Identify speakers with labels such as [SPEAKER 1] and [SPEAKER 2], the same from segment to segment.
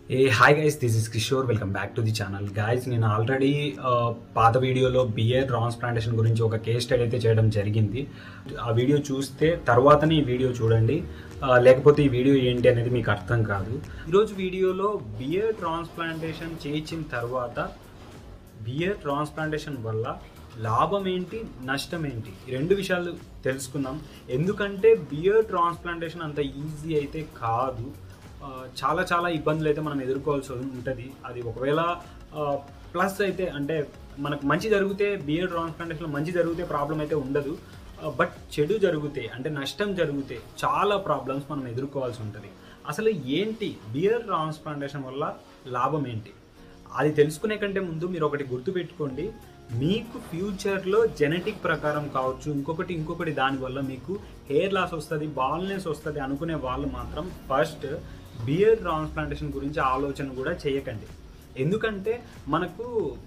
[SPEAKER 1] A hi guys this is Kishore welcome back to the channel guys నేను already పాత వీడియోలో beer transplantation గురించి ఒక కేస్ స్టడీ అయితే చేయడం జరిగింది ఆ వీడియో చూస్తే తర్వాతనే ఈ వీడియో చూడండి ఆ, లేకపోతే ఈ వీడియో ఏంటి అనేది మీకు అర్థం కాదు ఈరోజు వీడియోలో బియర్ ట్రాన్స్ప్లాంటేషన్ చేయించిన తర్వాత బియర్ ట్రాన్స్ప్లాంటేషన్ వల్ల లాభం ఏంటి నష్టం ఏంటి ఈ రెండు విషయాలు తెలుసుకుందాం ఎందుకంటే బియర్ ట్రాన్స్ప్లాంటేషన్ అంత ఈజీ అయితే కాదు ఆ, చాలా చాలా ఇబ్బందులు అయితే మనం ఎదుర్కోవాల్సి ఉంటుంది అది ఒకవేళ ప్లస్ అయితే అంటే మనకు మంచి జరిగితే బియర్ ట్రాన్స్ప్లాంటేషన్లో మంచి జరిగితే ప్రాబ్లం అయితే ఉండదు బట్ చెడు జరిగితే అంటే నష్టం జరిగితే చాలా ప్రాబ్లమ్స్ మనం ఎదుర్కోవాల్సి ఉంటుంది అసలు ఏంటి బియర్ ట్రాన్స్ప్లాంటేషన్ వల్ల లాభం ఏంటి అది తెలుసుకునే కంటే ముందు మీరు ఒకటి గుర్తుపెట్టుకోండి మీకు ఫ్యూచర్లో జెనెటిక్ ప్రకారం కావచ్చు ఇంకొకటి ఇంకొకటి దానివల్ల మీకు హెయిర్ లాస్ వస్తుంది బాల్నెస్ వస్తుంది అనుకునే వాళ్ళు మాత్రం ఫస్ట్ బియర్ ట్రాన్స్ప్లాంటేషన్ గురించి ఆలోచన కూడా చేయకండి ఎందుకంటే మనకు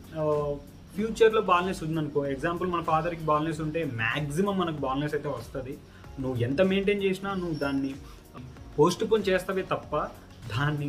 [SPEAKER 1] ఫ్యూచర్లో బాల్నెస్ ఉందనుకో ఎగ్జాంపుల్ మన ఫాదర్కి బాల్నెస్ ఉంటే మ్యాక్సిమం మనకు బాల్నెస్ అయితే వస్తుంది నువ్వు ఎంత మెయింటైన్ చేసినా నువ్వు దాన్ని పోస్ట్ పోన్ చేస్తావే తప్ప దాన్ని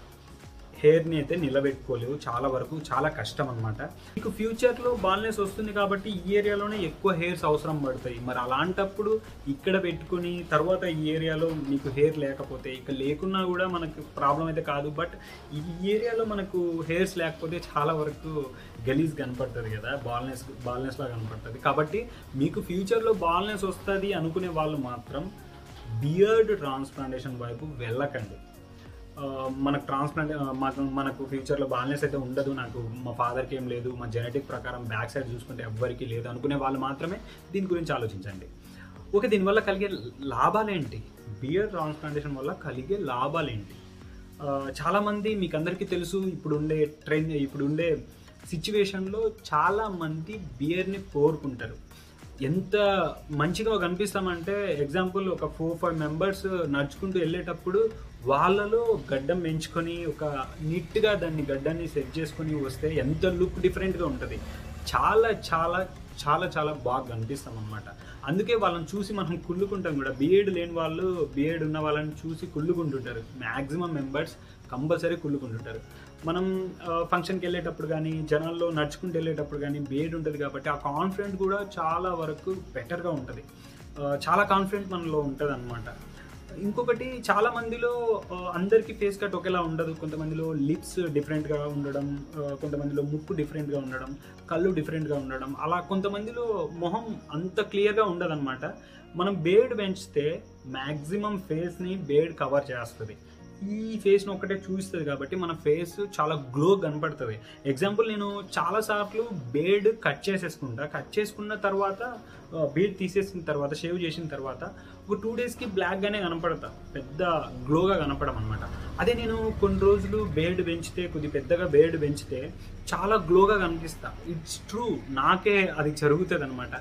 [SPEAKER 1] హెయిర్ని అయితే నిలబెట్టుకోలేవు చాలా వరకు చాలా కష్టం అనమాట మీకు ఫ్యూచర్లో బాల్నెస్ వస్తుంది కాబట్టి ఈ ఏరియాలోనే ఎక్కువ హెయిర్స్ అవసరం పడతాయి మరి అలాంటప్పుడు ఇక్కడ పెట్టుకుని తర్వాత ఈ ఏరియాలో మీకు హెయిర్ లేకపోతే ఇక్కడ లేకున్నా కూడా మనకు ప్రాబ్లం అయితే కాదు బట్ ఈ ఏరియాలో మనకు హెయిర్స్ లేకపోతే చాలా వరకు గలీజ్ కనపడుతుంది కదా బాల్నెస్ బాల్నెస్లా కనపడుతుంది కాబట్టి మీకు ఫ్యూచర్లో బాల్నెస్ వస్తుంది అనుకునే వాళ్ళు మాత్రం బియర్డ్ ట్రాన్స్ప్లాంటేషన్ వైపు వెళ్ళకండి ఆ, మనకు ట్రాన్స్ప్లాంట్ మాకు మనకు ఫ్యూచర్లో బాల్నెస్ అయితే ఉండదు నాకు మా ఫాదర్కి ఏం లేదు మా జెనెటిక్ ప్రకారం బ్యాక్ సైడ్ చూసుకుంటే ఎవ్వరికీ లేదు అనుకునే వాళ్ళు మాత్రమే దీని గురించి ఆలోచించండి ఓకే దీనివల్ల కలిగే లాభాలేంటి బియర్ ట్రాన్స్ప్లాంటేషన్ వల్ల కలిగే లాభాలేంటి ఆ, చాలామంది మీకు అందరికీ తెలుసు ఇప్పుడు ఉండే ట్రెండ్ ఇప్పుడు ఉండే సిచ్యువేషన్లో చాలామంది బియర్ని కోరుకుంటారు ఎంత మంచిగా కనిపిస్తామంటే ఎగ్జాంపుల్ ఒక ఫోర్ ఫైవ్ మెంబర్స్ నడుచుకుంటూ వెళ్ళేటప్పుడు వాళ్ళలో గడ్డం పెంచుకొని ఒక నీట్గా దాన్ని గడ్డాన్ని సెట్ చేసుకొని వస్తే ఎంత లుక్ డిఫరెంట్గా ఉంటుంది చాలా చాలా చాలా చాలా బాగా కనిపిస్తాం అనమాట అందుకే వాళ్ళని చూసి మనం కుళ్ళుకుంటాం కూడా బిఏడ్ లేని వాళ్ళు బిఏడ్ ఉన్న వాళ్ళని చూసి కుళ్ళుకుంటుంటారు మ్యాక్సిమం మెంబర్స్ కంపల్సరీ కుళ్ళుకుంటుంటారు మనం ఫంక్షన్కి వెళ్ళేటప్పుడు కానీ జనాల్లో నడుచుకుంటూ వెళ్ళేటప్పుడు కానీ బిఏడ్ ఉంటుంది కాబట్టి ఆ కాన్ఫిడెంట్ కూడా చాలా వరకు బెటర్గా ఉంటుంది ఆ, చాలా కాన్ఫిడెంట్ మనలో ఉంటుంది అనమాట ఇంకొకటి చాలా మందిలో ఆ, అందరికీ ఫేస్ కట్ ఒకేలా ఉండదు కొంతమందిలో లిప్స్ డిఫరెంట్గా ఉండడం ఆ, కొంతమందిలో ముక్కు డిఫరెంట్గా ఉండడం కళ్ళు డిఫరెంట్గా ఉండడం అలా కొంతమందిలో మొహం అంత క్లియర్గా ఉండదన్నమాట మనం బేడ్ పెంచితే మ్యాక్సిమం ఫేస్ని బేడ్ కవర్ చేస్తుంది ఈ ఫేస్ని ఒక్కటే చూస్తుంది కాబట్టి మన ఫేస్ చాలా గ్లో కనపడుతుంది ఎగ్జాంపుల్ నేను చాలా సార్లు బేడ్ కట్ చేసేసుకుంటా కట్ చేసుకున్న తర్వాత బేడ్ తీసేసిన తర్వాత షేవ్ చేసిన తర్వాత ఒక టూ డేస్కి బ్లాక్గానే కనపడతా పెద్ద గ్లోగా కనపడం అనమాట అదే నేను కొన్ని రోజులు బేడ్ పెంచితే కొద్ది పెద్దగా బేడ్ పెంచితే చాలా గ్లోగా కనిపిస్తా ఇట్స్ ట్రూ నాకే అది జరుగుతుంది అనమాట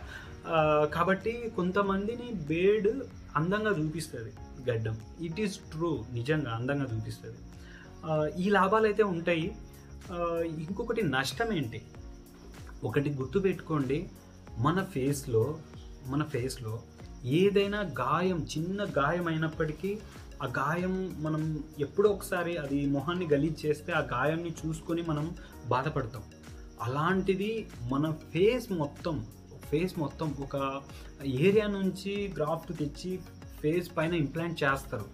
[SPEAKER 1] కాబట్టి కొంతమందిని బేడ్ అందంగా చూపిస్తుంది గడ్డం ఇట్ ఈస్ ట్రూ నిజంగా అందంగా చూపిస్తుంది ఆ, ఈ లాభాలు అయితే ఉంటాయి ఆ, ఇంకొకటి నష్టం ఏంటి ఒకటి గుర్తుపెట్టుకోండి మన ఫేస్లో మన ఫేస్లో ఏదైనా గాయం చిన్న గాయం అయినప్పటికీ ఆ గాయం మనం ఎప్పుడో ఒకసారి అది మొహాన్ని గలీజ్ చేస్తే ఆ గాయాన్ని చూసుకొని మనం బాధపడతాం అలాంటిది మన ఫేస్ మొత్తం ఫేస్ మొత్తం ఒక ఏరియా నుంచి గ్రాఫ్ట్ తెచ్చి ఫేస్ పైన ఇంప్లాంట్ చేస్తారు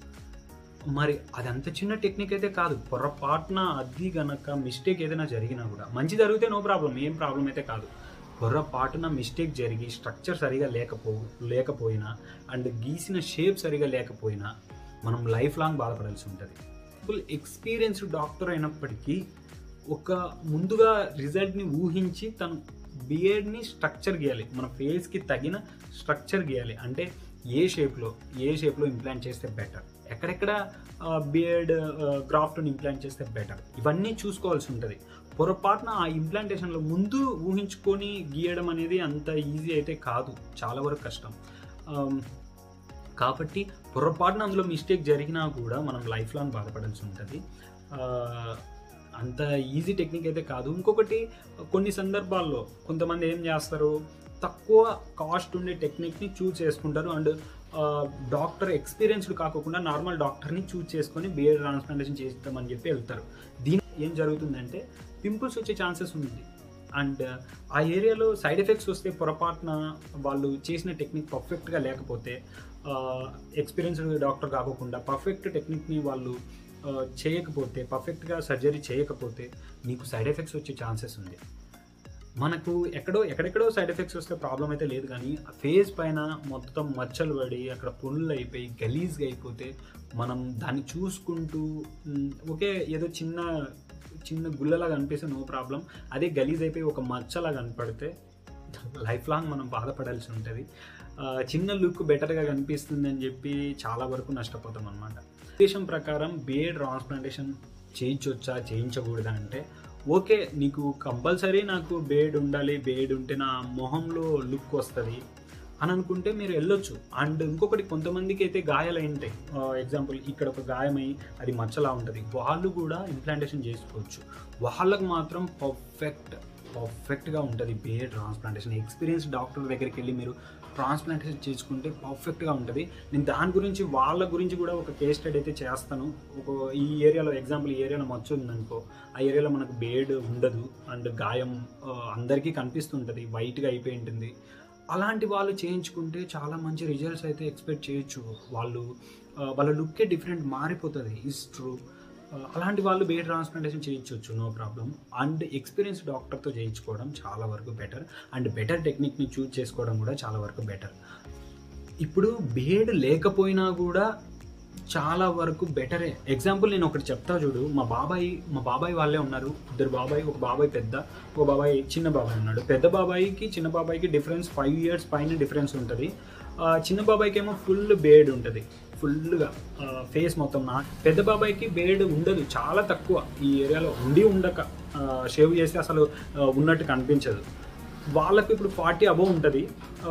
[SPEAKER 1] మరి అది అంత చిన్న టెక్నిక్ అయితే కాదు పొరపాటున అది గనక మిస్టేక్ ఏదైనా జరిగినా కూడా మంచి జరిగితే నో ప్రాబ్లం ఏం ప్రాబ్లం అయితే కాదు పొరపాటున మిస్టేక్ జరిగి స్ట్రక్చర్ సరిగా లేకపో లేకపోయినా అండ్ గీసిన షేప్ సరిగా లేకపోయినా మనం లైఫ్ లాంగ్ బాధపడాల్సి ఉంటుంది ఫుల్ ఎక్స్పీరియన్స్డ్ డాక్టర్ అయినప్పటికీ ఒక ముందుగా రిజల్ట్ని ఊహించి తను బియర్డ్ని స్ట్రక్చర్ గీయాలి మన ఫేస్కి తగిన స్ట్రక్చర్ గీయాలి అంటే ఏ షేప్లో ఏ షేప్లో ఇంప్లాంట్ చేస్తే బెటర్ ఎక్కడెక్కడ బియర్డ్ గ్రాఫ్ట్ని ఇంప్లాంట్ చేస్తే బెటర్ ఇవన్నీ చూసుకోవాల్సి ఉంటుంది పొరపాటున ఆ ఇంప్లాంటేషన్లో ముందు ఊహించుకొని గీయడం అనేది అంత ఈజీ అయితే కాదు చాలా వరకు కష్టం ఆమ్, కాబట్టి పొరపాటున అందులో మిస్టేక్ జరిగినా కూడా మనం లైఫ్ లాంగ్ బాధపడాల్సి ఉంటుంది ఆ, అంత ఈజీ టెక్నిక్ అయితే కాదు ఇంకొకటి కొన్ని సందర్భాల్లో కొంతమంది ఏం చేస్తారు తక్కువ కాస్ట్ ఉండే టెక్నిక్ని చూస్ చేసుకుంటారు అండ్ డాక్టర్ ఎక్స్పీరియన్స్డ్ కాకుండా నార్మల్ డాక్టర్ని చూస్ చేసుకొని బియర్ ట్రాన్స్ప్లాంటేషన్ చేస్తామని చెప్పి వెళ్తారు దీని ఏం జరుగుతుందంటే పింపుల్స్ వచ్చే ఛాన్సెస్ ఉంది అండ్ ఆ ఏరియాలో సైడ్ ఎఫెక్ట్స్ వస్తే పొరపాటున వాళ్ళు చేసిన టెక్నిక్ పర్ఫెక్ట్గా లేకపోతే ఎక్స్పీరియన్స్డ్ డాక్టర్ కాకుండా పర్ఫెక్ట్ టెక్నిక్ని వాళ్ళు ఆ, చేయకపోతే పర్ఫెక్ట్గా సర్జరీ చేయకపోతే నీకు సైడ్ ఎఫెక్ట్స్ వచ్చే ఛాన్సెస్ ఉంది మనకు ఎక్కడో ఎక్కడెక్కడో సైడ్ ఎఫెక్ట్స్ వస్తే ప్రాబ్లం అయితే లేదు కానీ ఫేస్ పైన మొత్తం మచ్చలు పడి అక్కడ పుండ్లు అయిపోయి గలీజ్గా అయిపోతే మనం దాన్ని చూసుకుంటూ మ్, ఒకే ఏదో చిన్న చిన్న గుల్లలాగా అనిపిస్తే నో ప్రాబ్లం అదే గలీజ్ అయిపోయి ఒక మచ్చలా కనపడితే లైఫ్ లాంగ్ మనం బాధపడాల్సి ఉంటుంది ఆ, చిన్న లుక్ బెటర్గా కనిపిస్తుంది అని చెప్పి చాలా వరకు నష్టపోతాం అనమాట దేశం ప్రకారం బిఏడ్ ట్రాన్స్ప్లాంటేషన్ చేయించవచ్చా చేయించకూడదా అంటే ఓకే నీకు కంపల్సరీ నాకు బేడ్ ఉండాలి బేడ్ ఉంటే నా మొహంలో లుక్ వస్తుంది అని అనుకుంటే మీరు వెళ్ళొచ్చు అండ్ ఇంకొకటి కొంతమందికి అయితే గాయాలు అయి ఉంటాయి ఎగ్జాంపుల్ ఇక్కడ ఒక గాయమై అది మచ్చలా ఉంటుంది వాళ్ళు కూడా ఇంప్లాంటేషన్ చేసుకోవచ్చు వాళ్ళకు మాత్రం పర్ఫెక్ట్ పర్ఫెక్ట్గా ఉంటుంది బే ట్రాన్స్ప్లాంటేషన్ ఎక్స్పీరియన్స్ డాక్టర్ దగ్గరికి వెళ్ళి మీరు ట్రాన్స్ప్లాంటేషన్ చేసుకుంటే పర్ఫెక్ట్గా ఉంటుంది నేను దాని గురించి వాళ్ళ గురించి కూడా ఒక కేస్ స్టడీ అయితే చేస్తాను ఒక ఈ ఏరియాలో ఎగ్జాంపుల్ ఈ ఏరియాలో మచ్చ ఉందనుకో ఆ ఏరియాలో మనకు బేడ్ ఉండదు అండ్ గాయం ఆ, అందరికీ కనిపిస్తుంటుంది వైట్గా అయిపోయి ఉంటుంది అలాంటి వాళ్ళు చేయించుకుంటే చాలా మంచి రిజల్ట్స్ అయితే ఎక్స్పెక్ట్ చేయొచ్చు వాళ్ళు ఆ, వాళ్ళ లుక్కే డిఫరెంట్ మారిపోతుంది ఇస్ ట్రూ అలాంటి వాళ్ళు బే ట్రాన్స్ప్లాంటేషన్ చేయించవచ్చు నో ప్రాబ్లం అండ్ ఎక్స్పీరియన్స్ డాక్టర్తో చేయించుకోవడం చాలా వరకు బెటర్ అండ్ బెటర్ టెక్నిక్ని చూజ్ చేసుకోవడం కూడా చాలా వరకు బెటర్ ఇప్పుడు బేడ్ లేకపోయినా కూడా చాలా వరకు బెటరే ఎగ్జాంపుల్ నేను ఒకటి చెప్తా చూడు మా బాబాయ్ మా బాబాయ్ వాళ్ళే ఉన్నారు ఇద్దరు బాబాయ్ ఒక బాబాయ్ పెద్ద ఒక బాబాయ్ చిన్న బాబాయ్ ఉన్నాడు పెద్ద బాబాయికి చిన్న బాబాయ్కి డిఫరెన్స్ ఫైవ్ ఇయర్స్ పైన డిఫరెన్స్ ఉంటుంది ఆ, చిన్న బాబాయ్కి ఏమో ఫుల్ బేడ్ ఉంటుంది ఫుల్గా ఫేస్ మొత్తం నా పెద్ద బాబాయ్కి బేడ్ ఉండదు చాలా తక్కువ ఈ ఏరియాలో ఉండి ఉండక షేవ్ చేస్తే అసలు ఆ, ఉన్నట్టు కనిపించదు వాళ్ళకు ఇప్పుడు ఫార్టీ అబవ్ ఉంటుంది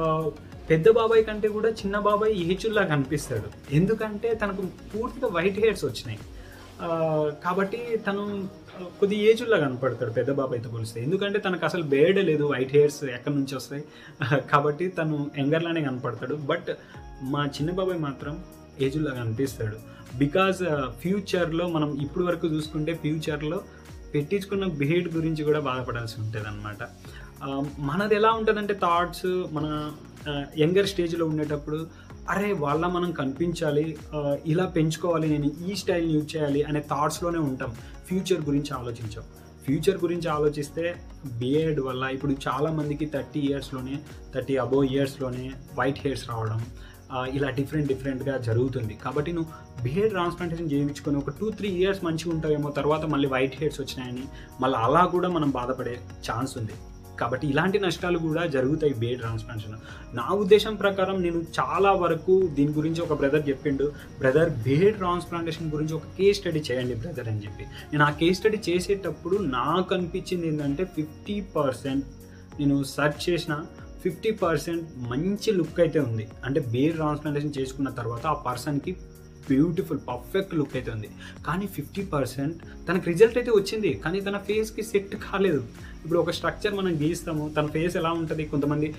[SPEAKER 1] పెద్ద బాబాయ్ కంటే కూడా చిన్న బాబాయ్ ఏచుల్లా కనిపిస్తాడు ఎందుకంటే తనకు పూర్తిగా వైట్ హెయిర్స్ వచ్చినాయి ఆ, కాబట్టి తను ఆ, కొద్ది ఏజుల్లా కనపడతాడు పెద్ద బాబాయ్తో పోలిస్తే ఎందుకంటే తనకు అసలు బేడే లేదు వైట్ హెయిర్స్ ఎక్కడి నుంచి వస్తాయి కాబట్టి తను యంగర్లానే కనపడతాడు బట్ మా చిన్న బాబాయ్ మాత్రం ఏజుల్లా కనిపిస్తాడు బికాజ్ ఫ్యూచర్లో మనం ఇప్పుడు వరకు చూసుకుంటే ఫ్యూచర్లో పెట్టించుకున్న బిహేడ్ గురించి కూడా బాధపడాల్సి ఉంటుంది అనమాట మనది ఎలా ఉంటుందంటే థాట్స్ మన యంగర్ స్టేజ్లో ఉండేటప్పుడు అరే వాళ్ళ మనం కనిపించాలి ఆ, ఇలా పెంచుకోవాలి నేను ఈ స్టైల్ యూజ్ చేయాలి అనే థాట్స్లోనే ఉంటాం ఫ్యూచర్ గురించి ఆలోచించాం ఫ్యూచర్ గురించి ఆలోచిస్తే బిఎడ్ వల్ల ఇప్పుడు చాలా మందికి థర్టీ ఇయర్స్లోనే థర్టీ అబోవ్ ఇయర్స్లోనే వైట్ హెయిర్స్ రావడం ఆ, ఇలా డిఫరెంట్ డిఫరెంట్గా జరుగుతుంది కాబట్టి నువ్వు బిహేడ్ ట్రాన్స్ప్లాంటేషన్ చేయించుకొని ఒక టూ త్రీ ఇయర్స్ మంచిగా ఉంటాయేమో తర్వాత మళ్ళీ వైట్ హెయిర్స్ వచ్చినాయని మళ్ళీ అలా కూడా మనం బాధపడే ఛాన్స్ ఉంది కాబట్టి ఇలాంటి నష్టాలు కూడా జరుగుతాయి బే ట్రాన్స్ప్లాంటేషన్ నా ఉద్దేశం ప్రకారం నేను చాలా వరకు దీని గురించి ఒక బ్రదర్ చెప్పిండు బ్రదర్ బే ట్రాన్స్ప్లాంటేషన్ గురించి ఒక కేస్ స్టడీ చేయండి బ్రదర్ అని చెప్పి నేను ఆ కేస్ స్టడీ చేసేటప్పుడు నాకు అనిపించింది ఏంటంటే ఫిఫ్టీ పర్సెంట్ నేను సెర్చ్ చేసిన ఫిఫ్టీ పర్సెంట్ మంచి లుక్ అయితే ఉంది అంటే బేర్ ట్రాన్స్ప్లాంటేషన్ చేసుకున్న తర్వాత ఆ పర్సన్కి బ్యూటిఫుల్ పర్ఫెక్ట్ లుక్ అయితే ఉంది కానీ ఫిఫ్టీ పర్సెంట్ తనకు రిజల్ట్ అయితే వచ్చింది కానీ తన ఫేస్కి సెట్ కాలేదు ఇప్పుడు ఒక స్ట్రక్చర్ మనం గీస్తాము తన ఫేస్ ఎలా ఉంటుంది కొంతమంది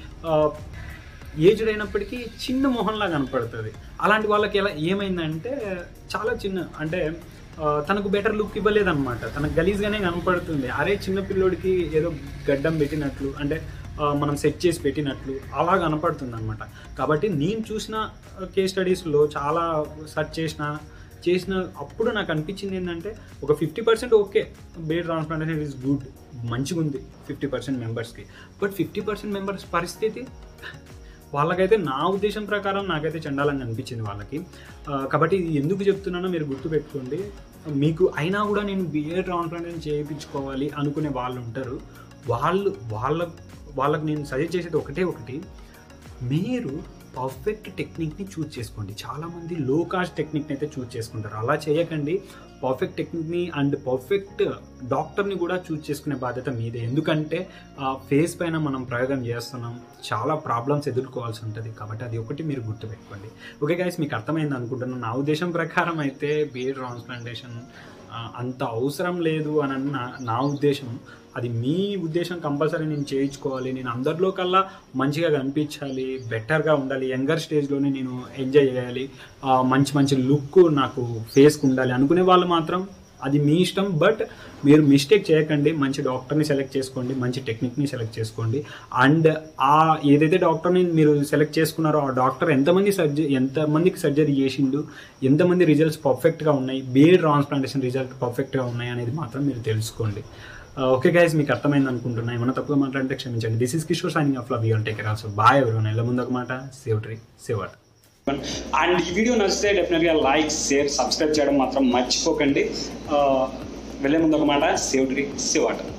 [SPEAKER 1] ఏజ్డ్ అయినప్పటికీ చిన్న మొహంలా కనపడుతుంది అలాంటి వాళ్ళకి ఎలా ఏమైందంటే చాలా చిన్న అంటే ఆ, తనకు బెటర్ లుక్ ఇవ్వలేదన్నమాట తనకు గలీజ్గానే కనపడుతుంది అరే చిన్న పిల్లోడికి ఏదో గడ్డం పెట్టినట్లు అంటే ఆ, మనం సెట్ చేసి పెట్టినట్లు అలా కనపడుతుంది అనమాట కాబట్టి నేను చూసిన కేస్ స్టడీస్లో చాలా సెర్చ్ చేసిన చేసిన అప్పుడు నాకు అనిపించింది ఏంటంటే ఒక fifty percent okay beard transplantation is good మంచిగా ఉంది ఫిఫ్టీ పర్సెంట్ మెంబర్స్కి బట్ ఫిఫ్టీ పర్సెంట్ మెంబర్స్ పరిస్థితి వాళ్ళకైతే నా ఉద్దేశం ప్రకారం నాకైతే చండాలంగా అనిపించింది వాళ్ళకి ఆ, కాబట్టి ఇది ఎందుకు చెప్తున్నానో మీరు గుర్తుపెట్టుకోండి మీకు అయినా కూడా నేను బిఏ ట్రాన్స్ప్లాంటేషన్ చేయించుకోవాలి అనుకునే వాళ్ళు ఉంటారు వాళ్ళు వాళ్ళ వాళ్ళకి నేను సజెస్ట్ చేసేది ఒకటే ఒకటి మీరు పర్ఫెక్ట్ టెక్నిక్ని చూజ్ చేసుకోండి చాలామంది లో కాస్ట్ టెక్నిక్ని అయితే చూజ్ చేసుకుంటారు అలా చేయకండి పర్ఫెక్ట్ టెక్నిక్ని అండ్ పర్ఫెక్ట్ డాక్టర్ని కూడా చూజ్ చేసుకునే బాధ్యత మీదే ఎందుకంటే ఆ ఫేస్ పైన మనం ప్రయోగం చేస్తున్నాం చాలా ప్రాబ్లమ్స్ ఎదుర్కోవాల్సి ఉంటుంది కాబట్టి అది ఒకటి మీరు గుర్తుపెట్టుకోండి ఓకే గైస్ మీకు అర్థమైంది అనుకుంటున్నాను నా ఉద్దేశం ప్రకారం అయితే బిఏ ట్రాన్స్ప్లాంటేషన్ అంత అవసరం లేదు అని అన్న నా ఉద్దేశం అది మీ ఉద్దేశం కంపల్సరీ నేను చేయించుకోవాలి నేను అందరిలో కల్లా మంచిగా కనిపించాలి బెటర్గా ఉండాలి యంగర్ స్టేజ్లోనే నేను ఎంజాయ్ చేయాలి ఆ, మంచి మంచి లుక్ నాకు ఫేస్కి ఉండాలి అనుకునే వాళ్ళు మాత్రం అది మీ ఇష్టం బట్ మీరు మిస్టేక్ చేయకండి మంచి డాక్టర్ని సెలెక్ట్ చేసుకోండి మంచి టెక్నిక్ని సెలెక్ట్ చేసుకోండి అండ్ ఆ ఏదైతే డాక్టర్ని మీరు సెలెక్ట్ చేసుకున్నారో ఆ డాక్టర్ ఎంతమంది సర్జరీ ఎంతమందికి సర్జరీ చేసిండు ఎంతమంది రిజల్ట్స్ పర్ఫెక్ట్గా ఉన్నాయి బేడ్ ట్రాన్స్ప్లాంటేషన్ రిజల్ట్ పర్ఫెక్ట్గా ఉన్నాయి అనేది మాత్రం మీరు తెలుసుకోండి ఓకే గైస్ మీకు అర్థమైంది అనుకుంటున్నా ఏమైనా తప్పుగా మాట్లాడితే క్షమించండి this is Kishore signing off love you'll take care also bye ఎవరు నెల ముందు ఒక మాట save tree save what and ఈ వీడియో నచ్చితే డెఫినెట్గా లైక్ షేర్ సబ్స్క్రైబ్ చేయడం మాత్రం మర్చిపోకండి ఆ, వెళ్ళే ముందు ఒక మాట సేవ్ ట్రీ సేవ్ వాటర్